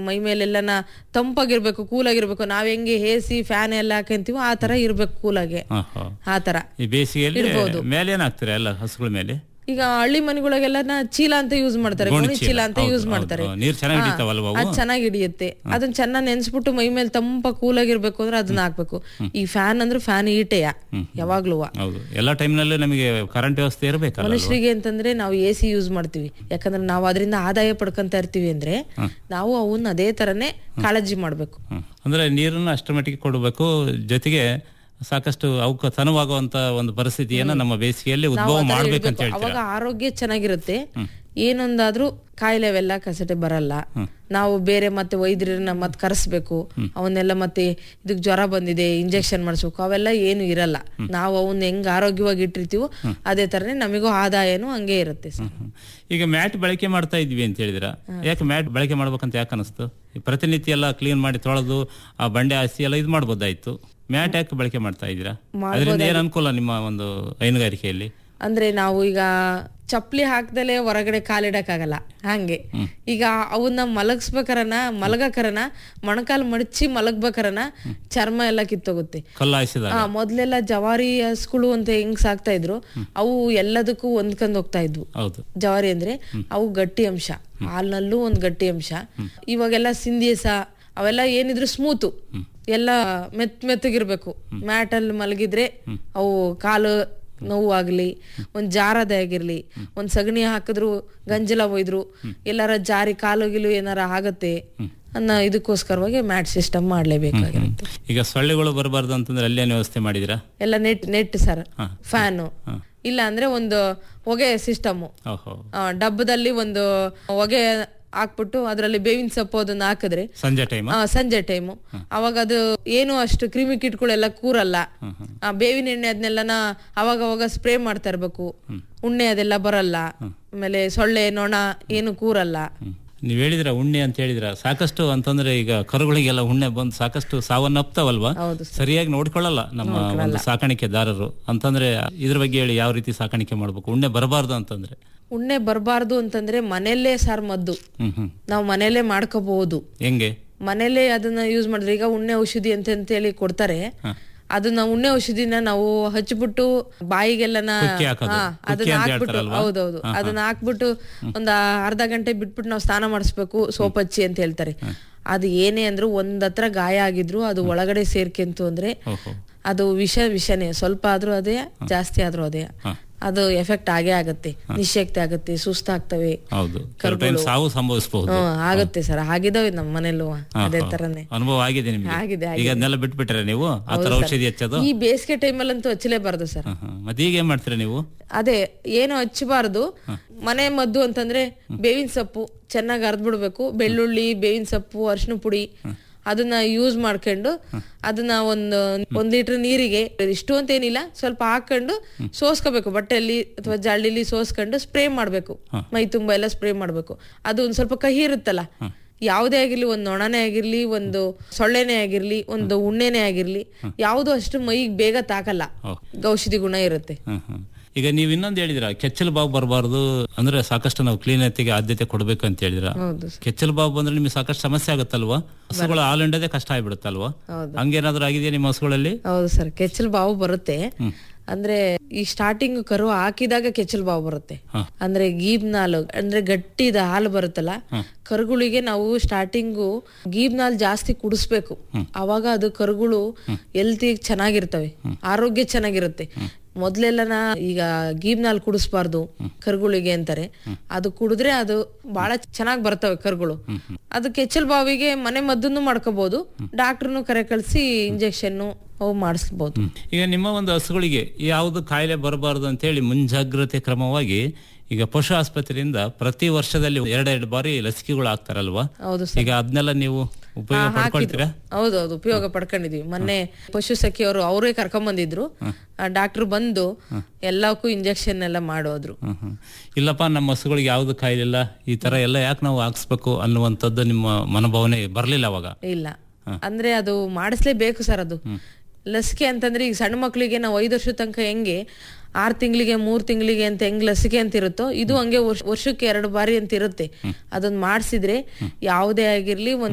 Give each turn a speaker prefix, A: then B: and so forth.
A: ಮೈ ಮೇಲೆಲ್ಲನ ತಂಪಾಗಿರ್ಬೇಕು ಕೂಲಾಗಿರ್ಬೇಕು ನಾವ್ ಹೆಂಗೆ A C fan ಎಲ್ಲ ಹಾಕಂತೀವೋ ಆ ತರ ಇರ್ಬೇಕು ಕೂಲಾಗೆ
B: ಹಾ, ಹಾ.
A: ಆ ತರ
B: ಈ ಬೇಸಿಗೆಯಲ್ಲಿ
A: ಇಡ್ಬೋದು.
B: ಮೇಲೆ ಏನಾಗ್ತೀರಾ ಎಲ್ಲ ಹಸುಗಳ ಮೇಲೆ
A: ಈಗ ಹಳ್ಳಿ ಮನೆಗಳಿಗೆಲ್ಲ ಚೀಲ ಅಂತ ಯೂಸ್ ಮಾಡ್ತಾರೆ
B: ಗೋಣಿ
A: ಗೋಣಿ
B: ಚೀಲ.
A: ಚೀಲ ಅಂತ
B: ಹೌದು,
A: ಯೂಸ್
B: ಹೌದು.
A: ಮಾಡ್ತಾರೆ
B: ನೀರ್ ಚೆನ್ನಾಗಿ
A: ಹಾ,
B: ಹಿಡಿತಾವಲ್ವಾ ಅವು?
A: ಅದ್ ಚೆನ್ನಾಗಿ ಹಿಡಿಯುತ್ತೆ ಅದನ್ನ ಚೆನ್ನಾಗಿ ನೆನ್ಸ್ಬಿಟ್ಟು ಮೈ ಮೇಲೆ ತಂಪ ಕೂಲಾಗಿರ್ಬೇಕು ಅಂದ್ರೆ ಅದನ್ನ ಹಾಕ್ಬೇಕು ಈ ಫ್ಯಾನ್ ಅಂದ್ರೆ ಫ್ಯಾನ್ ಈಟೆಯ ಯಾವಾಗ್ಲೂ
B: ಹೌದು ಎಲ್ಲ ಟೈಮ್ನಲ್ಲೂ ನಮಗೆ ಕರೆಂಟ್ ವ್ಯವಸ್ಥೆ ಇರಬೇಕಲ್ಲ
A: ಮನುಷ್ಯರಿಗೆ ಅಂತಂದ್ರೆ ನಾವು ಎ ಸಿ ಯೂಸ್ ಮಾಡ್ತೀವಿ ಯಾಕಂದ್ರೆ ನಾವು ಅದರಿಂದ ಆದಾಯ ಪಡ್ಕೊಂತ ಇರ್ತೀವಿ ಅಂದ್ರೆ ನಾವು ಅವನ್ನ ಅದೇ ತರನೇ ಕಾಳಜಿ ಮಾಡ್ಬೇಕು
B: ಹ್ಮ್. ಅಂದ್ರೆ ನೀರನ್ನು ಅಷ್ಟರ ಮಟ್ಟಿಗೆ ಕೊಡಬೇಕು ಜೊತೆಗೆ ಸಾಕಷ್ಟು ಅವಕ್ಕೆ ತನುವಾಗುವಂತ ಒಂದು ಪರಿಸ್ಥಿತಿಯನ್ನ ನಮ್ಮ ಬೇಸಿಗೆಯಲ್ಲಿ ಉದ್ಭವ
A: ನಾವು ಆ ಥರ
B: ಮಾಡ್ಬೇಕಂತ
A: ಇರ್ಬೇಕು.
B: ಹೇಳ್ತೀರಾ
A: ಅವಾಗ ಆರೋಗ್ಯ ಚೆನ್ನಾಗಿರುತ್ತೆ ಏನೊಂದಾದ್ರೂ ಕಾಯಿಲೆವೆಲ್ಲ ಕಸಟೆ ಬರಲ್ಲ ನಾವು ಬೇರೆ ಮತ್ತೆ ವೈದ್ಯರನ್ನ ಮತ್ತೆ ಕರೆಸ್ಬೇಕು ಅವನ್ನೆಲ್ಲ ಮತ್ತೆ ಇದಕ್ ಜ್ವರ ಬಂದಿದೆ ಇಂಜೆಕ್ಷನ್ ಮಾಡಿಸ್ಬೇಕು ಅವೆಲ್ಲ ಏನು ಇರಲ್ಲ ನಾವು ಅವನ್ನ ಹೆಂಗ್ ಆರೋಗ್ಯವಾಗಿ ಇಟ್ಟಿರ್ತೀವೋ ಅದೇ ತರನೇ ನಮಗೂ ಆದಾಯನೂ ಹಂಗೆ ಇರುತ್ತೆ ಸರ್
B: ಹ್ಮ್. ಈಗ ಮ್ಯಾಟ್ ಬಳಕೆ ಮಾಡ್ತಾ ಇದ್ವಿ ಅಂತ ಹೇಳಿದ್ರ ಯಾಕೆ ಮ್ಯಾಟ್ ಬಳಕೆ ಮಾಡ್ಬೇಕಂತ ಯಾಕೆ ಅನಿಸ್ತು ಈ ಪ್ರತಿನಿತ್ಯ ಎಲ್ಲ ಕ್ಲೀನ್ ಮಾಡಿ ತೊಳೆದು ಆ ಬಂಡೆ ಹಾಸಿ ಎಲ್ಲ ಇದು ಮಾಡ್ಬೋದಾಯ್ತು ಮ್ಯಾಟ್ ಯಾಕೆ ಬಳಕೆ ಮಾಡ್ತಾ ಇದ್ದೀರಾ ಅದರಿಂದ ಏನ್ ಅನುಕೂಲ ನಿಮ್ಮ ಒಂದು ಹೈನುಗಾರಿಕೆಯಲ್ಲಿ
A: ಅಂದ್ರೆ ನಾವು ಈಗ ಚಪ್ಲಿ ಹಾಕ್ದಲೆ ಹೊರಗಡೆ ಕಾಲಿಡಕ್ಕಾಗಲ್ಲ ಹಂಗೆ ಈಗ ಅವನ್ನ ಮಲಗಿಸ್ಬೇಕರನ ಮಲಗಕರನ ಮೊಣಕಾಲ್ ಮಡಚಿ ಮಲಗ್ಬೇಕರನ ಚರ್ಮ ಎಲ್ಲ ಕಿತ್ತೋಗುತ್ತೆ
B: ಕಲ್ಲು ಹಾಯಿಸಿದಾಗ
A: ಆ ಮೊದ್ಲೆಲ್ಲ ಜವಾರಿ ಹಸ್ಗಳು ಅಂತ ಹೆಂಗ್ ಸಾಕ್ತಾ ಇದ್ರು ಅವು ಎಲ್ಲದಕ್ಕೂ ಹೊಂದ್ಕೊಂಡ್ ಹೋಗ್ತಾ ಇದ್ವು
B: ಹೌದು
A: ಜವಾರಿ ಅಂದ್ರೆ ಅವು ಗಟ್ಟಿ ಅಂಶ ಹಾಲ್ನಲ್ಲೂ ಒಂದ್ ಗಟ್ಟಿ ಅಂಶ ಇವಾಗೆಲ್ಲ ಸಿಂಧಿಯಸ ಅವೆಲ್ಲ ಏನಿದ್ರು ಸ್ಮೂತು ಎಲ್ಲ ಮೆತ್ ಮೆತ್ತಗಿರ್ಬೇಕು ಮ್ಯಾಟ್ ಅಲ್ಲಿ ಮಲಗಿದ್ರೆ ಅವು ಕಾಲು ನೋವು ಆಗ್ಲಿ ಒಂದ್ ಜಾರದ ಆಗಿರ್ಲಿ ಒಂದ್ ಸಗಣಿ ಹಾಕಿದ್ರು ಗಂಜಲ ಒಯ್ದ್ರು ಎಲ್ಲಾರ ಜಾರಿ ಕಾಲು ಗಿಲು ಏನಾರ ಆಗತ್ತೆ ಅನ್ನೋ ಇದಕ್ಕೋಸ್ಕರವಾಗಿ ಮ್ಯಾಟ್ ಸಿಸ್ಟಮ್ ಮಾಡ್ಲೇಬೇಕಾಗಿರುತ್ತೆ
B: ಈಗ ಸೊಳ್ಳೆಗಳು ಬರಬಾರ್ದು ಅಂತಂದ್ರೆ ಅಲ್ಲೇನು ವ್ಯವಸ್ಥೆ ಮಾಡಿದಿರಾ
A: ಎಲ್ಲ ನೆಟ್ ನೆಟ್ ಸರ್ ಫ್ಯಾನು ಇಲ್ಲ ಅಂದ್ರೆ ಒಂದು ಹೊಗೆ ಸಿಸ್ಟಮು
B: ಓಹೋ
A: ಡಬ್ಬದಲ್ಲಿ ಒಂದು ಹೊಗೆ ಹಾಕ್ಬಿಟ್ಟು ಅದರಲ್ಲಿ ಬೇವಿನ ಸೊಪ್ಪು ಅದನ್ನ ಹಾಕಿದ್ರೆ
B: ಸಂಜೆ ಟೈಮ್
A: ಆ, ಸಂಜೆ ಟೈಮು ಅವಾಗ ಅದು ಏನು ಅಷ್ಟು ಕ್ರಿಮಿ ಕಿಟ್ಗಳೆಲ್ಲ ಕೂರಲ್ಲ ಆ ಬೇವಿನ ಎಣ್ಣೆ ಅದನ್ನೆಲ್ಲನ ಅವಾಗ ಅವಾಗ ಸ್ಪ್ರೇ ಮಾಡ್ತಾ ಇರ್ಬೇಕು ಉಣ್ಣೆ ಅದೆಲ್ಲ ಬರಲ್ಲ ಆಮೇಲೆ ಸೊಳ್ಳೆ ನೊಣ ಏನು ಕೂರಲ್ಲ
B: ನೀವ್ ಹೇಳಿದ್ರ ಉಣ್ಣೆ ಅಂತ ಹೇಳಿದ್ರ ಸಾಕಷ್ಟು ಅಂತಂದ್ರೆ ಈಗ ಕರುಗಳಿಗೆಲ್ಲ ಉಣ್ಣೆ ಬಂದು ಸಾಕಷ್ಟು ಸಾವನ್ನಪ್ತಾವಲ್ವಾ
A: ಹೌದು
B: ಸರಿಯಾಗಿ ನೋಡ್ಕೊಳ್ಳಲ್ಲ ನಮ್ಮ ಒಂದು ಸಾಕಾಣಿಕೆದಾರರು ಅಂತಂದ್ರೆ ಇದ್ರ ಬಗ್ಗೆ ಹೇಳಿ ಯಾವ ರೀತಿ ಸಾಕಾಣಿಕೆ ಮಾಡ್ಬೇಕು ಉಣ್ಣೆ ಬರಬಾರ್ದು ಅಂತಂದ್ರೆ
A: ಉಣ್ಣೆ ಬರಬಾರ್ದು ಅಂತಂದ್ರೆ ಮನೆಯಲ್ಲೇ ಸಾರ್ ಮದ್ದು
B: ಹ್ಮ್ ಹ್ಮ್
A: ನಾವು ಮನೆಯಲ್ಲೇ ಮಾಡ್ಕೋಬಹುದು
B: ಹೆಂಗೆ
A: ಮನೇಲೆ ಅದನ್ನ ಯೂಸ್ ಮಾಡಿದ್ರೆ ಈಗ ಉಣ್ಣೆ ಔಷಧಿ ಅಂತ ಹೇಳಿ ಕೊಡ್ತಾರೆ ಅದನ್ನ ಉಣ್ಣೆ ಔಷಧಿನ ನಾವು ಹಚ್ಬಿಟ್ಟು ಬಾಯಿಗೆಲ್ಲನ
B: ಕುಕ್ಕೆ ಹಾಕೋದು.
A: ಹಾ,
B: ಕುಕ್ಕೆ
A: ಅದನ್ನ
B: ಅಂತ
A: ಹಾಕ್ಬಿಟ್ಟು
B: ಹೇಳ್ತಾರಲ್ವಾ?
A: ಹೌದೌದು ಅದನ್ನ ಹಾಕ್ಬಿಟ್ಟು ಒಂದ್ ಅರ್ಧ ಗಂಟೆ ಬಿಟ್ಬಿಟ್ಟು ನಾವು ಸ್ನಾನ ಮಾಡಿಸ್ಬೇಕು ಸೋಪ್ ಹಚ್ಚಿ ಅಂತ ಹೇಳ್ತಾರೆ ಅದು ಏನೇ ಅಂದ್ರು ಒಂದ್ ಹತ್ರ ಗಾಯ ಆಗಿದ್ರು ಅದು ಒಳಗಡೆ ಸೇರ್ಕೆಂತು ಅಂದ್ರೆ
B: ಓಹೋ
A: ಅದು ವಿಷ ವಿಷನೇ ಸ್ವಲ್ಪ ಆದ್ರೂ ಅದೇ ಜಾಸ್ತಿ ಆದ್ರೂ ಅದೇ ಅದು ಎಫೆಕ್ಟ್ ಆಗೇ ಆಗತ್ತೆ ನಿಶಕ್ತಿ ಆಗತ್ತೆ ಸುಸ್ತಾಗ್ತವೆ
B: ಹೌದು ಕೆಲವು ಟೈಮ್ ಸಾವು ಸಂಭವಿಸಬಹುದು
A: ಹ್ಮ್ ಆಗತ್ತೆ ಸರ್ ಆಗಿದಾವೆ ನಮ್ಮ ಮನೇಲೂ ಅದೇ ತರನೇ
B: ಅನುಭವ ಆಗಿದೆ ನಿಮ್ಗೆ
A: ಆಗಿದೆ,
B: ಈಗ ಅದನ್ನೆಲ್ಲ ಬಿಟ್ಬಿಟ್ರೆ ನೀವು ಆ ತರ ಔಷಧಿ ಹಚ್ಚೋದು
A: ಈ ಬೇಸಿಗೆ ಟೈಮಲ್ಲಂತೂ ಹಚ್ಚಲೇಬಾರ್ದು ಸರ್
B: ಹ್ಮ್, ಹ್ಮ್. ಮತ್ತೆ ಈಗ ಏನ್ ಮಾಡ್ತೀರಾ ನೀವು
A: ಅದೇ ಏನು ಹಚ್ಚಬಾರ್ದು ಮನೆ ಮದ್ದು ಅಂತಂದ್ರೆ ಬೇವಿನ ಸೊಪ್ಪು ಚೆನ್ನಾಗಿ ಅರ್ದ್ಬಿಡ್ಬೇಕು ಬೆಳ್ಳುಳ್ಳಿ ಬೇವಿನ ಸೊಪ್ಪು ಅರಿಶಿನ ಪುಡಿ ಅದನ್ನ ಯೂಸ್ ಮಾಡ್ಕೊಂಡು ಅದನ್ನ ಒಂದು ಒಂದ್ ಲೀಟರ್ ನೀರಿಗೆ ಇಷ್ಟು ಅಂತ ಏನಿಲ್ಲ ಸ್ವಲ್ಪ ಹಾಕೊಂಡು ಸೋಸ್ಕೋಬೇಕು ಬಟ್ಟೆಯಲ್ಲಿ ಅಥವಾ ಜಾಳಿಲಿ ಸೋಸ್ಕೊಂಡು ಸ್ಪ್ರೇ ಮಾಡ್ಬೇಕು ಮೈ ತುಂಬಾ ಎಲ್ಲ ಸ್ಪ್ರೇ ಮಾಡ್ಬೇಕು ಅದು ಒಂದ್ ಸ್ವಲ್ಪ ಕಹಿ ಇರುತ್ತಲ್ಲ ಯಾವುದೇ ಆಗಿರ್ಲಿ ಒಂದ್ ನೊಣನೇ ಆಗಿರ್ಲಿ ಒಂದು ಸೊಳ್ಳೆನೇ ಆಗಿರ್ಲಿ ಒಂದು ಉಣ್ಣೆನೇ ಆಗಿರ್ಲಿ ಯಾವುದು ಅಷ್ಟು ಮೈಗೆ ಬೇಗ ತಾಕಲ್ಲ
B: ಓಹ್.
A: ಔಷಧಿ ಗುಣ ಇರುತ್ತೆ
B: ಹ್ಮ್, ಹ್ಮ್. ಈಗ ನೀವು ಇನ್ನೊಂದು ಹೇಳಿದ್ರ ಕೆಚ್ಚಲು ಬಾವು ಬರಬಾರ್ದು ಅಂದ್ರೆ ಸಾಕಷ್ಟು ನಾವು ಕ್ಲೀನತೆಗೆ ಆದ್ಯತೆ ಕೊಡ್ಬೇಕು ಅಂತ ಹೇಳಿದ್ರ
A: ಹೌದು
B: ಕೆಚ್ಚಲು ಬಾವು ಬಂದ್ರೆ ನಿಮಗೆ ಸಾಕಷ್ಟು ಸಮಸ್ಯೆ ಆಗುತ್ತಲ್ವಾ ಹಸುಗಳ ಹಾಲು ಹಿಂಡೋದೇ ಕಷ್ಟ ಆಗ್ಬಿಡುತ್ತಲ್ವಾ
A: ಹೌದು.
B: ಹಂಗೇನಾದ್ರೂ ಆಗಿದೆಯಾ ನಿಮ್ಮ ಹಸುಗಳಲ್ಲಿ
A: ಹೌದು ಸರ್ ಕೆಚ್ಚಲು ಬಾವು ಬರುತ್ತೆ ಅಂದ್ರೆ ಈ ಸ್ಟಾರ್ಟಿಂಗ್ ಕರು ಹಾಕಿದಾಗ ಕೆಚ್ಚಲು ಬಾವು ಬರುತ್ತೆ ಅಂದ್ರೆ ಗೀಬ್ನಾಲು ಅಂದ್ರೆ ಗಟ್ಟಿದ ಹಾಲು ಬರುತ್ತಲ್ಲ ಕರುಗಳಿಗೆ ನಾವು ಸ್ಟಾರ್ಟಿಂಗು ಗೀಬ್ನಾಲ್ ಜಾಸ್ತಿ ಕುಡಿಸ್ಬೇಕು ಅವಾಗ ಅದು ಕರುಗಳು ಎಲ್ತಿ ಚೆನ್ನಾಗಿರ್ತವೆ ಆರೋಗ್ಯ ಚೆನ್ನಾಗಿರುತ್ತೆ ಮೊದ್ಲೆಲ್ಲನ ಈಗ ಗೀಬ್ನಾಲ್ ಕುಡಿಸ್ಬಾರ್ದು ಕರುಗಳಿಗೆ ಅಂತಾರೆ ಅದು ಕುಡಿದ್ರೆ ಅದು ಬಹಳ ಚೆನ್ನಾಗಿ ಬರ್ತವೆ ಕರುಗಳು ಅದು ಕೆಚ್ಚಲ್ ಬಾವಿಗೆ ಮನೆ ಮದ್ದನ್ನು ಮಾಡ್ಕೋಬಹುದು ಡಾಕ್ಟರ್ನು ಕರೆ ಕಳ್ಸಿ ಇಂಜೆಕ್ಷನ್ ಅವು ಮಾಡಿಸ್ಬೋದು
B: ಈಗ ನಿಮ್ಮ ಒಂದು ಹಸುಗಳಿಗೆ ಯಾವುದು ಕಾಯಿಲೆ ಬರಬಾರದು ಅಂತ ಹೇಳಿ ಮುಂಜಾಗ್ರತೆ ಕ್ರಮವಾಗಿ ಈಗ ಪಶು ಆಸ್ಪತ್ರೆಯಿಂದ ಪ್ರತಿ ವರ್ಷದಲ್ಲಿ ಎರಡೆರಡು ಬಾರಿ ಲಸಿಕೆಗಳು ಆಗ್ತಾರಲ್ವಾ
A: ಹೌದು
B: ಈಗ ಅದನ್ನೆಲ್ಲ ನೀವು ಉಪಯೋಗ ಪಡ್ಕೊಳ್ತೀರಾ
A: ಹೌದೌದು ಉಪಯೋಗ ಪಡ್ಕೊಂಡಿದೀವಿ ಮೊನ್ನೆ ಪಶು ಸಖಿಯವರು ಅವರೇ ಕರ್ಕೊಂಡ್ ಬಂದಿದ್ರು ಡಾಕ್ಟರ್ ಬಂದು ಎಲ್ಲಕ್ಕೂ ಇಂಜೆಕ್ಷನ್ ಎಲ್ಲ ಮಾಡೋದ್ರು
B: ಹ್ಮ್, ಹ್ಮ್. ಇಲ್ಲಪ್ಪ ನಮ್ಮ ಹಸುಗಳಿಗೆ ಯಾವ್ದು ಕಾಯಿಲೆ ಇಲ್ಲ ಈ ತರ ಎಲ್ಲ ಯಾಕೆ ನಾವು ಹಾಕ್ಸ್ಬೇಕು ಅನ್ನುವಂಥದ್ದು ನಿಮ್ಮ ಮನೋಭಾವನೆ ಬರ್ಲಿಲ್ಲ ಅವಾಗ
A: ಇಲ್ಲ ಅಂದ್ರೆ ಅದು ಮಾಡಿಸ್ಲೇಬೇಕು ಸರ್ ಅದು ಲಸಿಕೆ ಅಂತಂದ್ರೆ ಈಗ ಸಣ್ಣ ಮಕ್ಳಿಗೆ ನಾವು ಐದು ವರ್ಷದ ತನಕ ಹೆಂಗೆ ಆರ್ ತಿಂಗಳಿಗೆ ಮೂರ್ ತಿಂಗಳಿಗೆ ಅಂತ ಹೆಂಗ್ ಲಸಿಕೆ ಅಂತ ಇರುತ್ತೋ ಇದು ಹಂಗೆ ವರ್ಷ- ವರ್ಷಕ್ಕೆ ಎರಡು ಬಾರಿ ಅಂತ ಇರುತ್ತೆ ಅದನ್ನ ಮಾಡಿಸಿದ್ರೆ ಯಾವುದೇ ಆಗಿರ್ಲಿ ಒಂದ್